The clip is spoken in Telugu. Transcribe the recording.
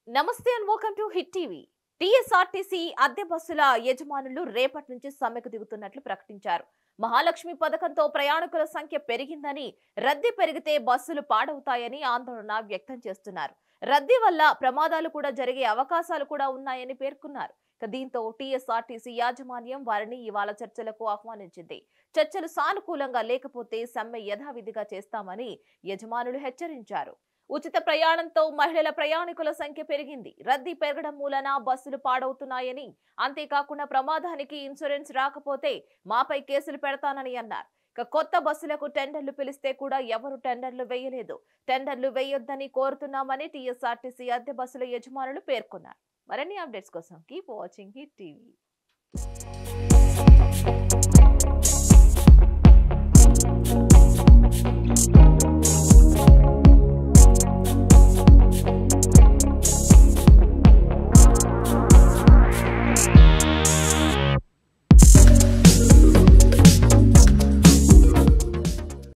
నమస్తే and welcome to hit TV TSRTC అద్దె బస్సుల యజమానులు రేపటి నుంచి సమ్మెకు దిగుతున్నట్లు ప్రకటించారు మహాలక్ష్మి పథకంతో ప్రయాణికుల సంఖ్య పెరిగిందని రద్దీ పెరిగితే బస్సులు పాడవుతాయని ఆందోళన వ్యక్తం చేస్తున్నారు రద్దీ వల్ల ప్రమాదాలు కూడా జరిగే అవకాశాలు కూడా ఉన్నాయని పేర్కొన్నారు ఇక దీంతో టీఎస్ఆర్టీసీ యాజమాన్యం వారిని ఇవాళ చర్చలకు ఆహ్వానించింది చర్చలు సానుకూలంగా లేకపోతే సమ్మె యథావిధిగా చేస్తామని యజమానులు హెచ్చరించారు ఉచిత ప్రయాణంతో మహిళల ప్రయాణికుల సంఖ్య పెరిగింది రద్దీ పెరగడం మూలన బస్సులు పాడవుతున్నాయని అంతేకాకుండా ప్రమాదానికి ఇన్సూరెన్స్ రాకపోతే మాపై కేసులు పెడతానని అన్నారు ఇక కొత్త బస్సులకు టెండర్లు పిలిస్తే కూడా ఎవరు టెండర్లు వేయలేదు టెండర్లు వేయొద్దని కోరుతున్నామని టీఎస్ఆర్టీసీ అద్దె బస్సుల యజమానులు పేర్కొన్నారు మరిన్ని అప్డేట్స్ కోసం కీప్ వాచింగ్ హిట్ టీవీ